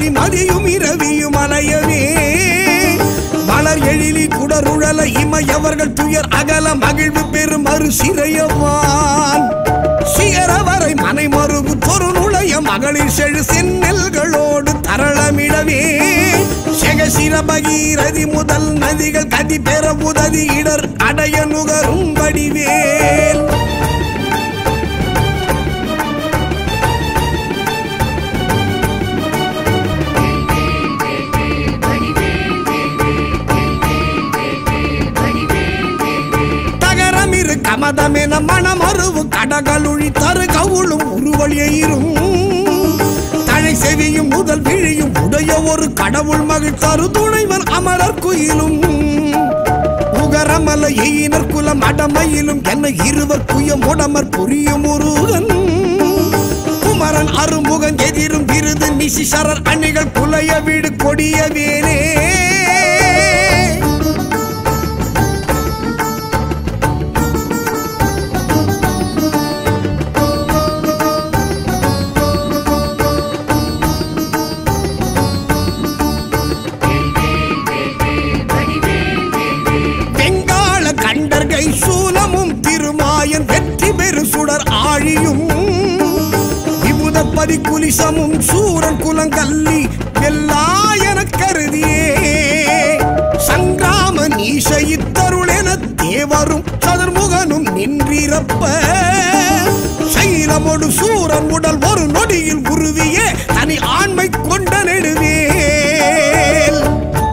மனைவி மதியும் இரவியும் அலையவே மலர் எழிலி குடருழல இமையவர்கள் துயர் அகல மகிழ்வு பெரும் மறு சிறையவான் சிகரவரை மனை மருகு தொரு நுழைய மகளிர் செழு செந்நெல்களோடு தரளமிடவே செகசிர பகீரதி முதல் நதிகள் கதி பெற உதவி இடர் அடைய நுகரும் வடிவேல் தகரமிரு கமதமென மணமருவு கடகளுழி தரு கவுளும் உருவழியும் தழை செவியும் முதல் விழியும் உடைய ஒரு கடவுள் மகிழ் தரு துணைவன் அமரர் குயிலும் உகரமல எயினர் குலம் அடமையிலும் என்ன இருவர் குய முடமர் புரியும் முருகன் குமரன் அருமுகன் எதிரும் விருது நிசிசரர் அணிகள் புலைய வீடு கொடிய வேரே வெங்காள கண்டர்கை சூலமும் திருமாயன் வெற்றி பெரு சுடர் ஆழியும் விபுதப்பதி குலிசமும் சூரன் குலங்கல்லி எல்லாயன கருதியே சங்கிராம நீச இத்தருளென தேவரும் சதுர்முகனும் நின்றிரப்ப சைலமொடு சூரன் உடல் ஒரு நொடியில் உருவிய தனி ஆண்மை கொண்ட நெடுவேல்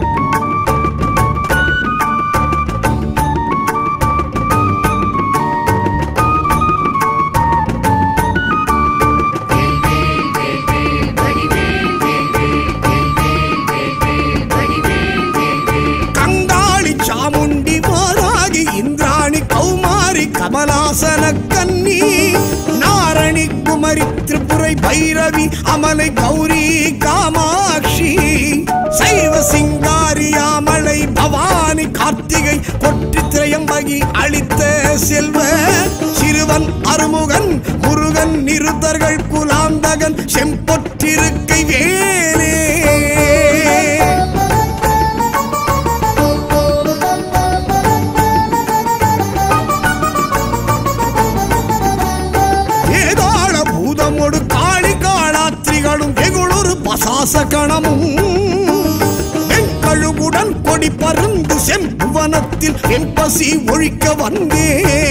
கங்காளி சாமுண்டி மாராகி இந்திராணி கௌமாரி கமலாசன கன்னி நாரணி குமரி திரிபுரை பைரவி அமலை கௌரி காமாட்சி சைவ சிங்காரியாமலை பவானி கார்த்திகை கொட்டி திரையம்பகி அளித்த செல்வ சிறுவன் அருமுகன் முருகன் நிருத்தர்கள் குலாந்தகன் செம்பொற்றிருக்கை வேலே ஏதாள பூதமொடு காளி காளாத்திரிகளும் வெகுளொரு பசாச கணமும் வெண்கழுகுடன் கொடி பருந்து செம்புவனத்தில் வெண்பசி ஒழிக்க வந்தே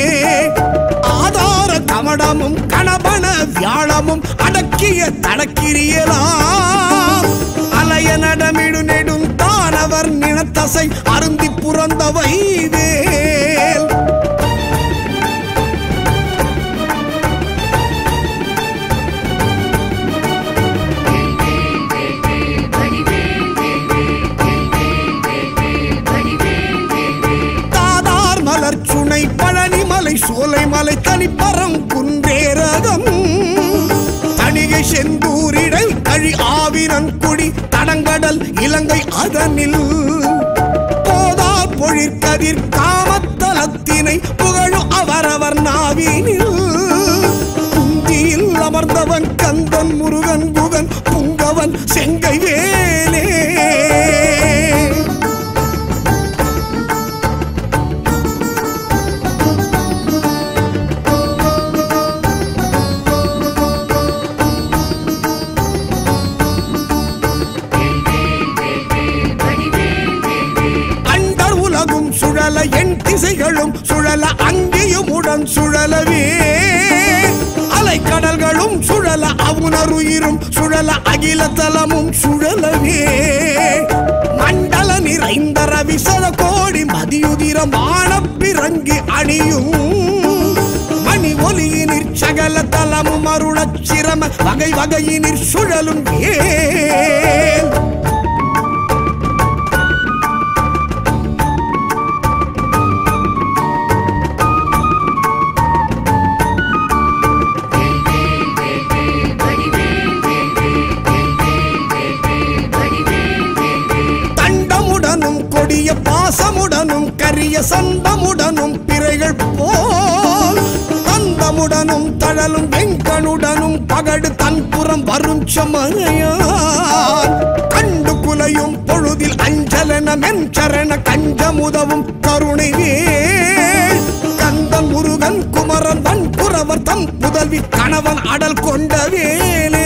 ஆதார கமடமும் கணபன வியாழமும் அடக்கிய தடக்கிரியலாம் அலைய நடமிடு நெடும் தானவர் நினத்தசை அருந்தி புறந்தவை வேல் தாதார் மலர் சுனை பழனி மலை சோலை மலை தனிப்பரம் குன்றேரகம் தணிகை செந்தூரிடை கழி ஆவினன் குடி தடங்கடல் இலங்கை அதனில் போதார் பொழிற்கதிர் காமத்தலத்தினை புகழும் அவரவர் நாவினில் குந்தியில் அமர்ந்தவன் கந்தன் முருகன் குகன் புங்கவன் செங்கை வேலே அண்டர் உலகும் சுழல எண் திசைகளும் சுழல அங்கேயும் உடன் சுழலவே அலைக்கடல்களும் சுழல அவுணருயிரும் சுழல அகில தலமும் சுழலவே மண்டல நிறைந்த ரவிசல கோடி மதியுதிரமான பிறங்கி அணியும் மணி ஒலியினிற் சகல தலமும் அருளச் சிரம வகை வகையினிற் சுழலும் ஏன் தண்டமுடனும் கொடிய பாசமுடனும் கரிய சண்டமுடனும் பிறைகள் போல் தந்தமுடனும் தழலும் வெங்கனுடனும் பகடு தன்புறம் வரும் சமயான் கலன மென் சரண கஞ்சமுதவும் கருணை வேல் கந்தன் முருகன் குமரன் வன் புறவர் தம் புதல்வி கணவன் அடல் கொண்ட வேலே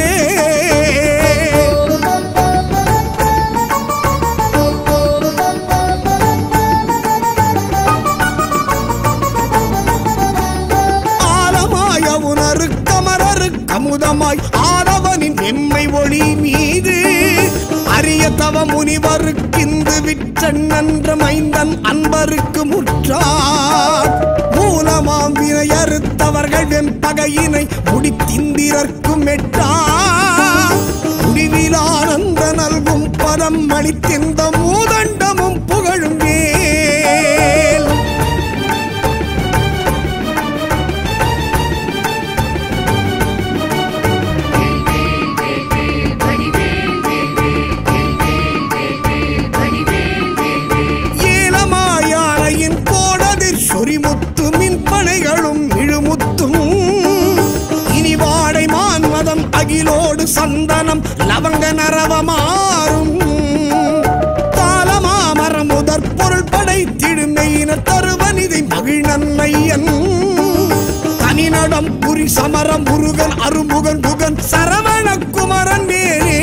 ஆலமாய உணரு கமரரு கமுதமாய் ஆடவனின் எம்மை ஒளி மீது அரிய தவ முனிவருக்கிந்து விற்றன் நன்ற மைந்தன் அன்பருக்கு முற்றார் மூலமாம் வினையறுத்தவர்கள் வெம்பகையினை முடித்திந்திரர்க்கும் எட்டா முடிவில் ஆனந்த நல்கும் பதம் அளித்திந்த மூதண்டமும் புகழும் வேல் ஏலமாயானையின் கோடதிர் சொரிமுத்து மின்பனைகளும் இழுமுத்தும் இனி வாடை மான்மதம் அகிலோடு சந்தனம் லவங்க நரவமாறும் தாளமாமரம் முதற் பொருள் படைத்திடுமையின தருவனிதை மகிழ்நன்மையன் தனிநடம் புரி சமரம் முருகன் அருமுகன் புகன் சரவண குமரன் வேலே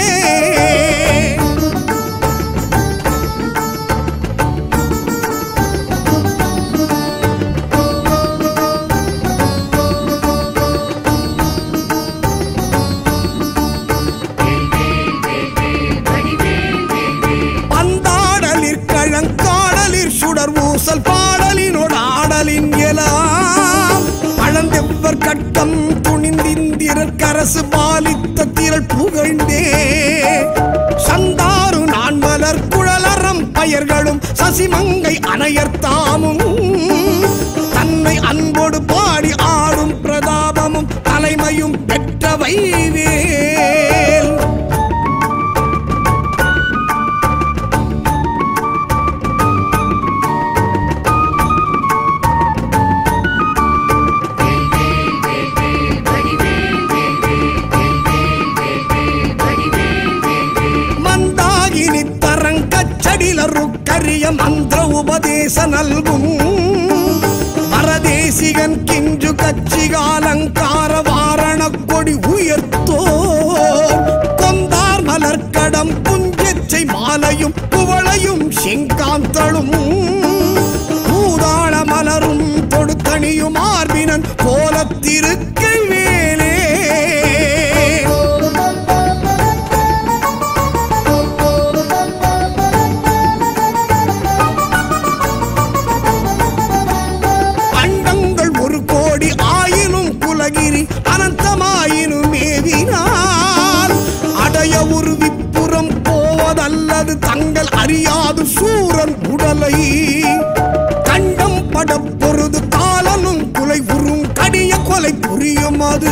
பந்தாடலிற் கழங்காடலிற் சுடர் ஊசல் பாடலினோடு ஆடலின் எலாம் பழந்தெவ்வர் கட்டம் துணிந்திந்திரர் கரசு பாலித்த திரள் புகழ்ந்தே சந்தாரு நான் மலர் குழலறம் பயர்களும் சசிமங்கை அணையர் தாமும் தன்னை அன்போடு பாடி ஆடும் பிரதாபமும் தலைமையும் பெற்றவை வேல் மந்தாகினி தரங்கச்சடிலரு கரிய மந்திர உபதேச நல்கும் பரதேசிகன் கிஞ்சு கச்சிகாலங்கார வாரண கொடி உயர்த்தோ கொந்தார் மலர்க்கடம் புஞ்செச்சை மாலையும் குவளையும் செங்காந்தளும் பூதாள மலரும் தொடுத்தணியும் ஆர்பினன் கோலத்திருக்கை வேலே அண்டங்கள் ஒரு கோடி ஆயினும் குலகிரி அனந்தமாயினும் மேவினார் அடைய ஒரு விப்புறம் போவதல்லது தங்கள் அறியாது சூரன் உடலை கண்டம் பட பொருது காலனும் குலை உறும் கடிய கொலை புரியும் அது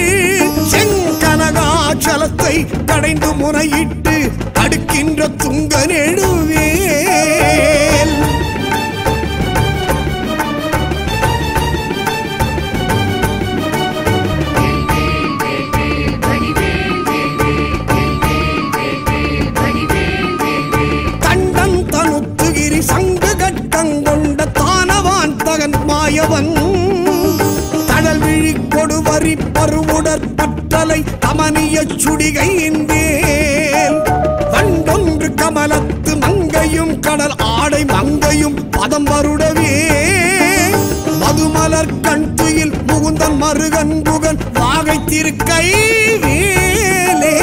செங்கனகாச்சலத்தை கடைந்து முறையிட்டு அடுக்கின்ற துங்க நெடுவேல் தண்டன் தனுத்துகிரி சங்கு கட்டங்கொண்ட தானவான் தகன் மாயவன் தடல் விழி கொடுவரி பருவுடற் பற்றலை கமனிய சுடிகையின் வேல் வண்டொன்று கமலத்து மங்கையும் கடல் ஆடை மங்கையும் பதம் வருடவே மதுமலர் கண் துயில் முகுந்தன் மருகன் புகன் வாகை திருக்கை வேலே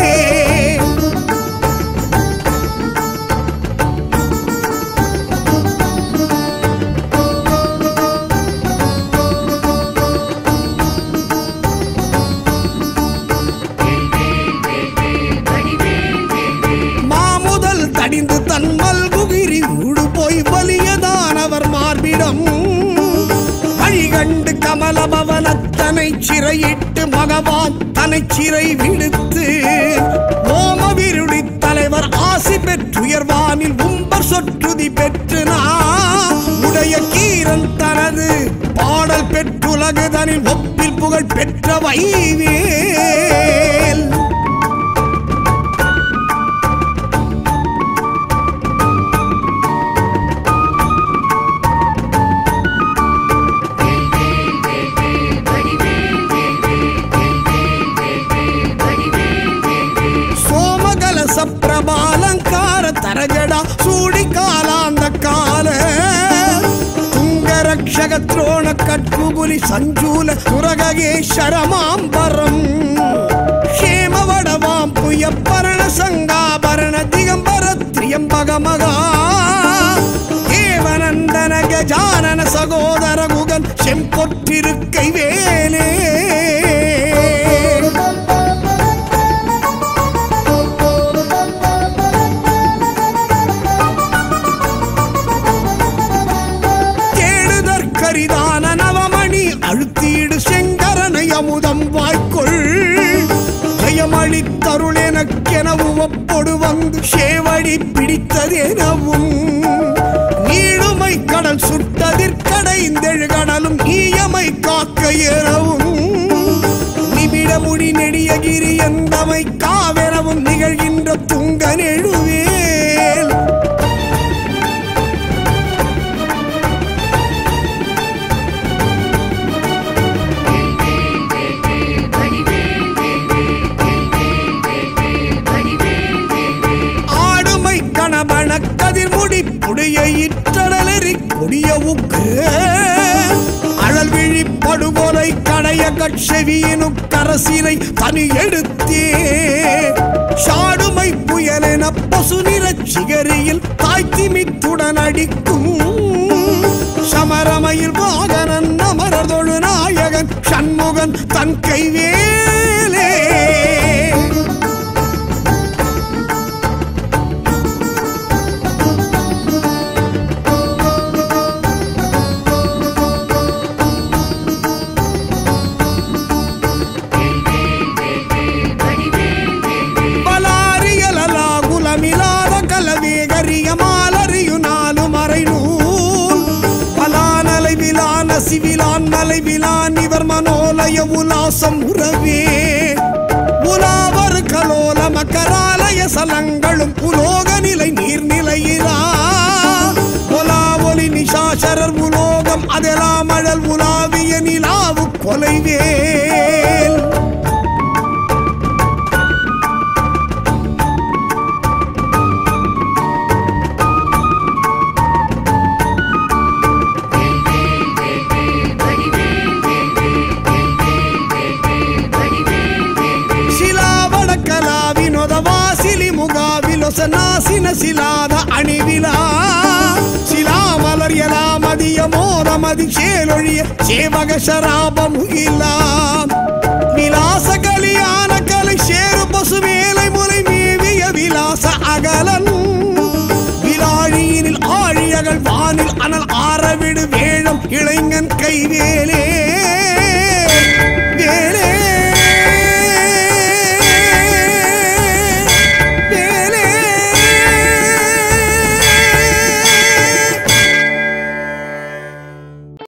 மாமுதல் தடிந்து தன்மல் குகிரி ஊடு போய் வலியதானவர் மார்பிடம் வழிகண்டு கமலபவனத்தனை சிறையிட்டு மகவான் தனை சிறை விடுத்து ஓமவிருடி தலைவர் ஆசி பெற்றுயர்வானில் உம்பர் சொற்றுதி பெற்று நான் உடைய கீரன் தனது பாடல் பெற்றுலகுதனில் ஒப்பில் புகழ் பெற்ற வைவேல் பால துங்கரக்ஷக துரோண கட்குபுலி சஞ்சூல துரகேஸ்வரமாம்பரம் ಕ್ಷೇಮವಡವಾಂ ಪುಯಪ್ಪರಣ ಸಂಗಾಭರಣ ದಿಗಂಬರ ತ್ರಿಯಂಬಗ ಮಗ தேவநந்தன கஜானன சகோதர குகன் செம்பொற்றிருக்கை வேலே தேடுதற்கரிதான நவமணி அழுத்தீடு செங்கரனை அமுதம் வாய்க்கொள் ஜயமளித்தருள் எனக்கெனவு ஒப்பொடு வந்து சேவடி பிடித்ததெனவும் நீடுமை கடல் சுட்டதிற்கடைந்தெழு கடலும் ஈயமை காக்க எனவும் நிமிட முடி நெடியகிரி எந்தமை காவெனவும் நிகழ்கின்ற துங்க நெழுவேல் ஆடுமை கணபன கதிர்முடி புடைய இற்றடலெறி கொடிய உக்கு அழல் விழி படுகொலை கடைய கட்செவியினு கரசினை தனி எடுத்தே சாடுமை புயலென பசு நிறச் சிகரியில் தாய்த்திமித்துடன் அடிக்கும் சமரமையில் வாகனன் அமரதொழு நாயகன் சண்முகன் தன் கைவேலே பலாரியலலா குலமிலாத கலவேகரிய மாலறியு நாலு மறை நூல் பலானலை விலான சிவிலான் மலை விலான் இவர் மனோலய உலாசம் உறவே உலாவர் கலோல மக்கராலய சலங்களும் உலோக நிலை நீர்நிலையிலா உலா ஒலி நிஷாசரர் உலோகம் அதெல்லாம் அழல் உலாவிய நிலாவு கொலைவேல் ಶಿಲಾವಡ ಕಲಾ ವಿನೋದ ವಾಸಿಲಿ ಮುಗಾ ವಿಲೊಸ ನಾಸಿನ ಶಿಲಾದ ಅಣಿವಿಲಾ ಶಿಲಾಮಲರ್ಯಲ ಮದಿಯ ಮೋದ ಮದಿ ಶೇಲೊಳಿಯ ಸೇವಗ ಶರಾಬ ಮುಗಿಲ ವಿಲಾಸ ಕಲಿಯಾನ ಕலை சேரு பசு மேலை முலை மேவிய விலாச அகலன் விலாழியினில் ஆழியகள் வானில் அனல் ஆரவிடு வேழம் இளைஞன் கைவேலே